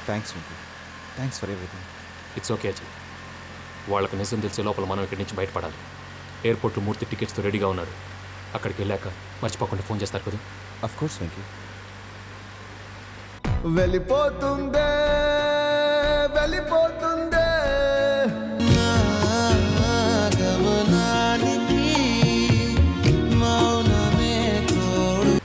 Thanks Venky thanks for everything it's okay Ajay వాళ్ళకి నిజం తెలిసే లోపల మనం ఇక్కడి నుంచి బయటపడాలి ఎయిర్పోర్ట్లో మూర్తి టికెట్స్తో రెడీగా ఉన్నాడు అక్కడికి వెళ్ళాక మర్చిపోకుండా ఫోన్ చేస్తారు కదా అఫ్ కోర్స్ వెంకీ వెళ్ళిపోతుందే వెళ్ళిపోతుందే గమనానికి మౌనమే తోడు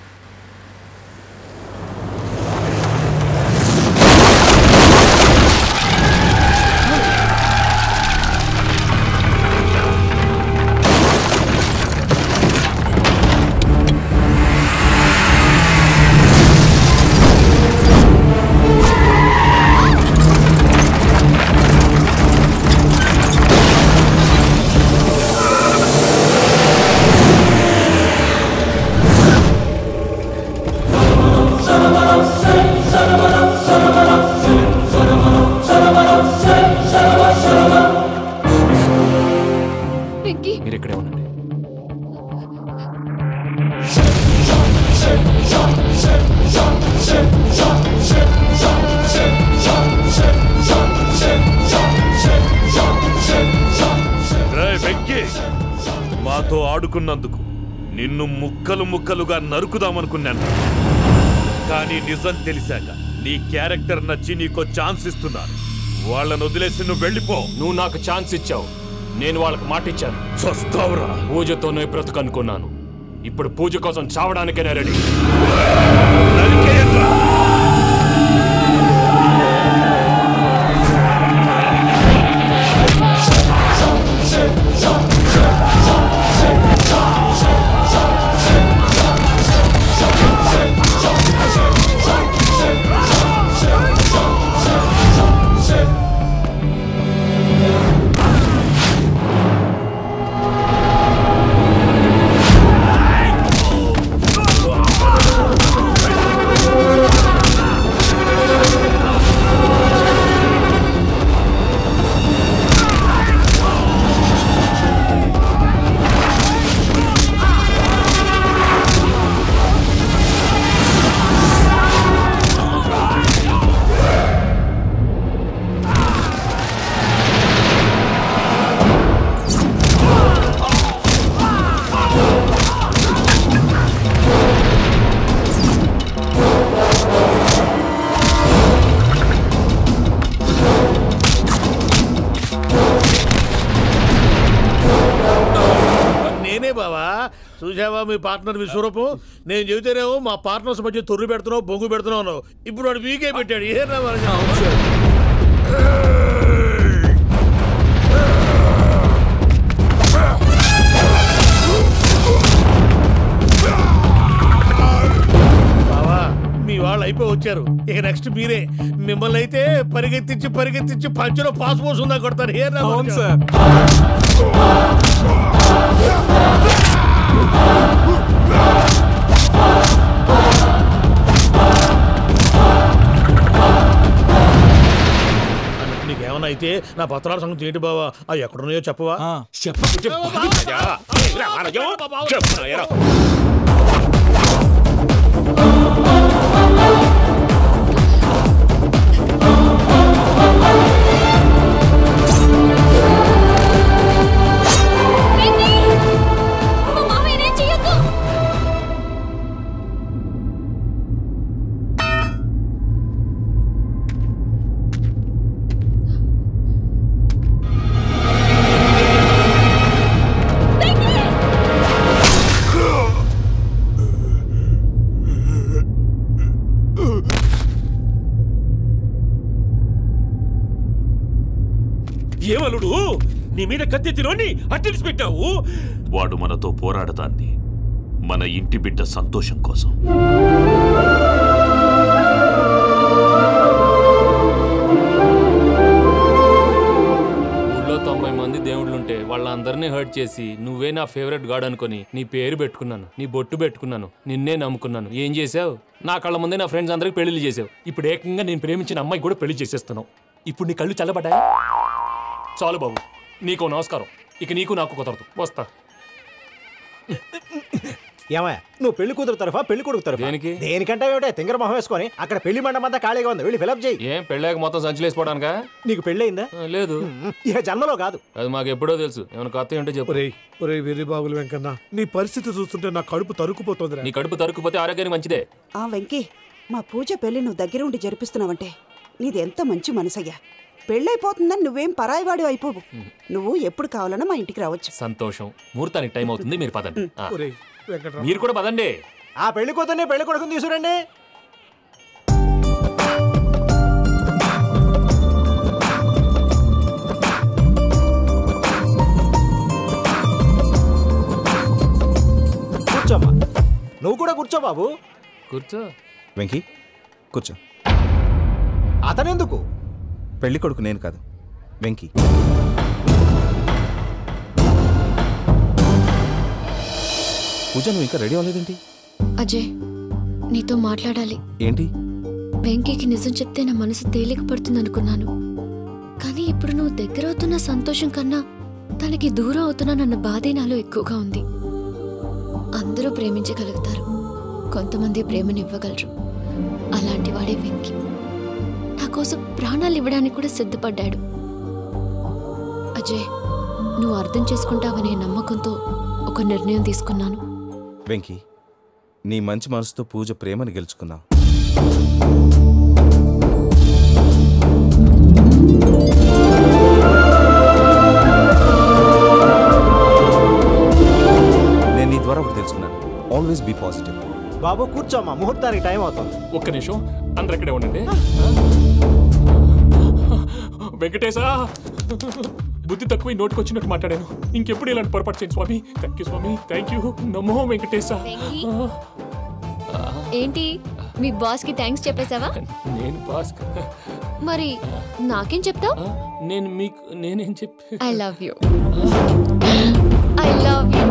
వెంకీ మీరు ఇక్కడే ఉండండి రేయ్ వెంకీ మాతో ఆడుకున్నందుకు నిన్ను ముక్కలు ముక్కలుగా నరుకుదామనుకున్నాను కానీ నిజం తెలిసాక నీ క్యారెక్టర్ నచ్చి నీకో ఛాన్స్ ఇస్తున్నాను వాళ్ళను వదిలేసి నువ్వు వెళ్ళిపో నువ్వు నాకు ఛాన్స్ ఇచ్చావు నేను వాళ్ళకి మాట ఇచ్చాను చస్తావురా పూజతోనే బ్రతుకు అనుకున్నాను ఇప్పుడు పూజ కోసం చావడానికైనా రెడీ నరికేయండ్రా. నేనే బావా చూసావా మీ పార్ట్నర్ విశ్వరూపం నేను చెబితేనేమో మా పార్ట్నర్స్ మధ్య తొర్రు పెడుతున్నావు బొంగు పెడుతున్నావు అన్నావు. ఇప్పుడు వాడు వీకే పెట్టాడు ఏ బావా మీ వాళ్ళు అయిపోయి వచ్చారు ఇక నెక్స్ట్ మీరే మిమ్మల్ని అయితే పరిగెత్తించి పరిగెత్తించి పంచలో పాస్ పోసుందా కొడతారు ఏ అవును సార్ నీకేమన్నా అయితే నా పత్రాల సంగతి ఏంటి బావా అవి ఎక్కడున్నాయో చెప్పవా వెంకీ మా మామయ్యనే చేయొద్దు ఏమలుడు నీ మీద కత్తెత్తిలోని అట్టడిసి పెట్టావు వాడు మనతో పోరాడతాంది మన ఇంటి బిడ్డ సంతోషం కోసం ఊళ్ళో తొంభై మంది దేవుళ్ళుంటే వాళ్ళందరినీ హర్ట్ చేసి నువ్వే నా ఫేవరెట్ గాడ్ అనుకొని నీ పేరు పెట్టుకున్నాను నీ బొట్టు పెట్టుకున్నాను నిన్నే నమ్ముకున్నాను ఏం చేసావు నా కళ్ళ ముందే నా ఫ్రెండ్స్ అందరికి పెళ్లి చేసావు ఇప్పుడు ఏకంగా నేను ప్రేమించిన అమ్మాయి కూడా పెళ్లి చేసేస్తున్నావు ఇప్పుడు నీ కళ్ళు చల్లబడ్డాయి చాలు బాబు నీకు నమస్కారం ఇక నీకు నాకు కుదరదు వస్తా ఏమయ్య నువ్వు పెళ్లి కూతురు తరఫా పెళ్లి కొడుకు తరఫా దేనికి? దేనికంటే ఏమిటే తింగర మొహం వేసుకొని అక్కడ పెళ్లి మండపం అంతా ఖాళీగా ఉంది వెళ్ళి ఫిలప్ చేయి ఏం పెళ్ళాక మొత్తం సంచలేసిపోవడానికా నీకు పెళ్ళయిందా ఆ, లేదు ఇక జన్మలో కాదు అది మాకు ఎప్పుడో తెలుసు ఏమైనా కొత్త ఉంటే చెప్పు ఒరేయ్ ఒరేయ్ వెర్రి బాబులు వెంకన్న నీ పరిస్థితి చూస్తుంటే నా కడుపు తరుక్కుపోతుందిరా నీ కడుపు తరుక్కుపోతే ఆరోగ్యానికి మంచిదే ఆ వెంకీ మా పూజ పెళ్లి నువ్వు దగ్గర ఉండి జరిపిస్తున్నావంటే నీది ఎంత మంచి మనసయ్యా పెళ్ళైపోతుందని నువ్వేం పరాయివాడు అయిపోవు నువ్వు ఎప్పుడు కావాలన్నా మా ఇంటికి రావచ్చు సంతోషం ముహూర్తానికి టైం అవుతుంది మీరు పదండి ఆ, ఒరేయ్ వెంకట్రావు మీరు కూడా పదండి ఆ పెళ్లి కూతుర్ని పెళ్లి కొడుకుని తీసుకురండి కూర్చోమ్మా నువ్వు కూడా కూర్చో బాబు కూర్చో వెంకీ కూర్చో అతనెందుకు పెళ్లి కొడుకు నేను కాదు వెంకీ పూజ నువ్వు ఇంకా రెడీ అవ్వలేదేంటి అజయ్ నీతో మాట్లాడాలి ఏంటి వెంకీకి నిజం చెప్తే నా మనసు తేలిక పడుతుంది అనుకున్నాను కానీ ఇప్పుడు నువ్వు దగ్గర అవుతున్న సంతోషం కన్నా తనకి దూరం అవుతున్నానన్న బాధే నాలో ఎక్కువగా ఉంది అందరూ ప్రేమించగలుగుతారు కొంతమంది ప్రేమని ఇవ్వగలరు అలాంటి వాడే వెంకి నా కోసం ప్రాణాలు ఇవ్వడానికి కూడా సిద్ధపడ్డాడు అజయ్ నువ్వు అర్థం చేసుకుంటావనే నమ్మకంతో ఒక నిర్ణయం తీసుకున్నాను వెంకీ నీ మంచి మనసుతో పూజ ప్రేమని గెలుచుకున్నావు నేను నీ ద్వారా ఒకటి తెలుసుకున్నాను ఆల్వేస్ బీ పాజిటివ్ బాబు కూర్చోమ్మా ముహూర్తానికి టైం అవుతుంది ఒక్క నిమిషం అందరు ఇక్కడే ఉండండి వెంకటేశా బుద్ధి తక్కువ నోటికి వచ్చినట్టు మాట్లాడాను ఇంకెప్పుడు ఇలాంటి పొరపాటు చేయండి స్వామి థ్యాంక్ యూ స్వామి థ్యాంక్ యూ నమో వెంకటేశా వెంకీ? ఏంటి మీ బాస్ కి థ్యాంక్స్ చెప్పేశావా నేను పాస్ మరి నాకేం చెప్తావు నేను మీకు నేనేం చెప్పి I love you I love you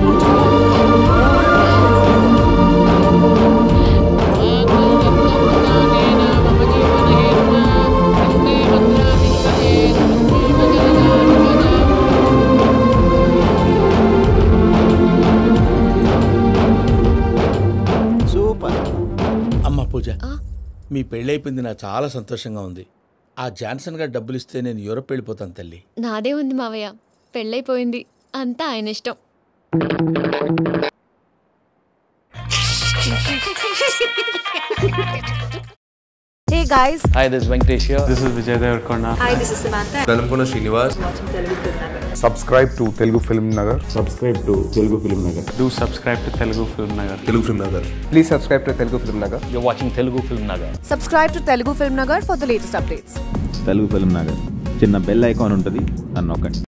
super అమ్మ పూజ ఆ? మీ పెళ్ళైపోయింది నాకు చాలా సంతోషంగా ఉంది ఆ జాన్సన్ గారు డబ్బులు ఇస్తే నేను యూరప్ వెళ్ళిపోతాను తల్లి నాదే ఉంది మావయ్య పెళ్ళైపోయింది అంతా ఆయన ఇష్టం Hey guys, Hi, this is Venkatesh here. This is Vijay Devarkonda. hi, this is Samantha. Velankonda Srinivas Subscribe to Telugu Film Nagar. Subscribe to Telugu Film Nagar. Do subscribe to Telugu Film Nagar. Telugu film Nagar Please subscribe to Telugu Film Nagar. You're watching Telugu Film Nagar. Subscribe to Telugu Film Nagar for the latest updates. Telugu film Nagar చిన్న bell icon ఉంటుంది అని నొక్కండి